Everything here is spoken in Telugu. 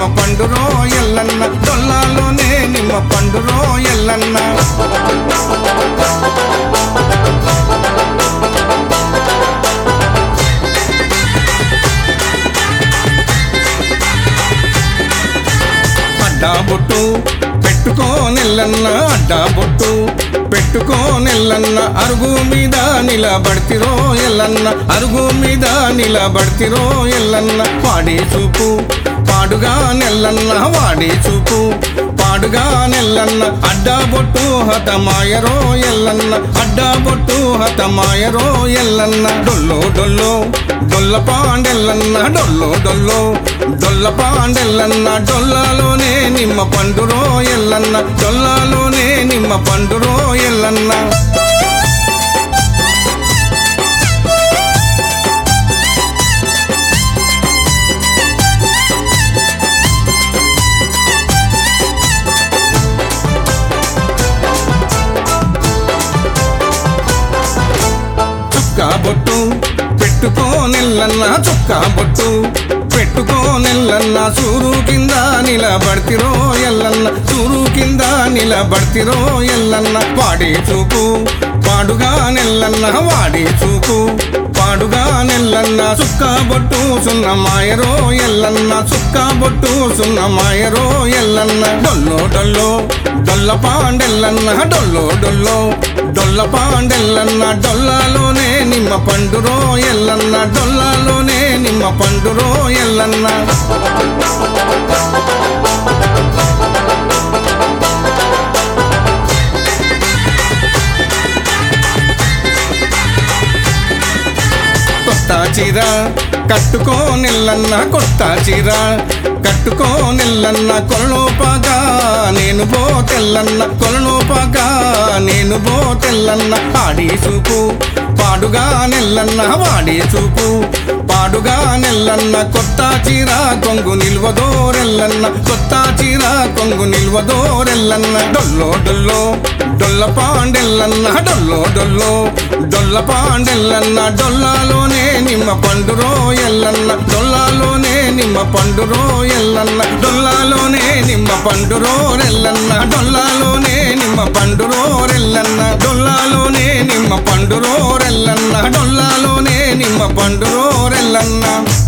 పండురో ఎల్లన్న డొల్లాలోనే నిమ్మ పండురో ఎల్లన్న అడ్డా బొట్టు పెట్టుకోనెల్లన్న అడ్డా బొట్టు పెట్టుకోనెల్లన్న అరుగు మీద నిలబడితిరో ఎల్లన్న అరుగు మీద నిలబడితిరో ఎల్లన్న వాడి చూపు పాడుగా నెల్లన్న వాడి చూపు పాడుగా నెల్లన్న అడ్డా బొట్టు హతమాయరో ఎల్లన్న అడ్డా బొట్టు హతమాయరో ఎల్లన్న డొల్లో డొల్లో డొల్ల పాండెల్లన్న డొల్లో డొల్లో డొల్ల పాండెల్లన్న డొల్లాలోనే నిమ్మ పండురో ఎల్లన్న డొల్లాలోనే నిమ్మ పండురో ఎల్లన్న చుక్క బొట్టు పెట్టుకోనెల్లన్న చుక్క బొట్టు పెట్టుకోనెల్లన్న సూరు కింద నిలబడితిరో ఎల్లన్న సూరు కింద నిలబడితిరో ఎల్లన్న వాడి చూపు పాడుగా నెల్లన్న వాడి చూపు పాడుగా నెల్లన్న చుక్క బొట్టు సున్న మాయరో ఎల్లన్న చుక్క బొట్టు సున్న మాయరో ఎల్లన్న డొల్లో డొల్లో డొల్ల పాండెల్లన్న డొల్లో డొల్లో డొల్ల పాండెల్లన్న డొల్లాలోనే నిమ్మ పండురో ఎల్లన్న డొల్లాలోనే నిమ్మ పండురో ఎల్లన్న కొత్త చీర కట్టుకోనిల్లన్న కొత్త చీర కట్టుకోనిల్లన్న కొలనోపాగా నేను బో తెల్లన్న కొలనోపాగా నేను బో తెల్లన్న ఆడి చూపు పాడుగా నెల్లన్న వాడి చూపు పాడుగా నెల్లన్న కొత్త చీర కొంగు నిల్వదోరెల్లన్న కొత్త చీర కొంగు నిల్వదోరెల్లన్న డొల్లో డొల్లో డొల్ల పాండెల్లన్న డొల్లో డొల్లో డొల్ల పాండెల్లన్న డొల్లాలోనే నిమ్మ పండురో ఎల్లన్న డొల్లాలోనే నిమ్మ పండురో ఎల్లన్న డొల్లాలోనే నిమ్మ పండురో రెల్లన్న డొల్లాలోనే నిమ్మ పండురో రెల్లన్న డొల్లాలోనే నిమ్మ పండురో రెల్లన్న డొల్లాలోనే నిమ్మ పండురో రెల్లన్న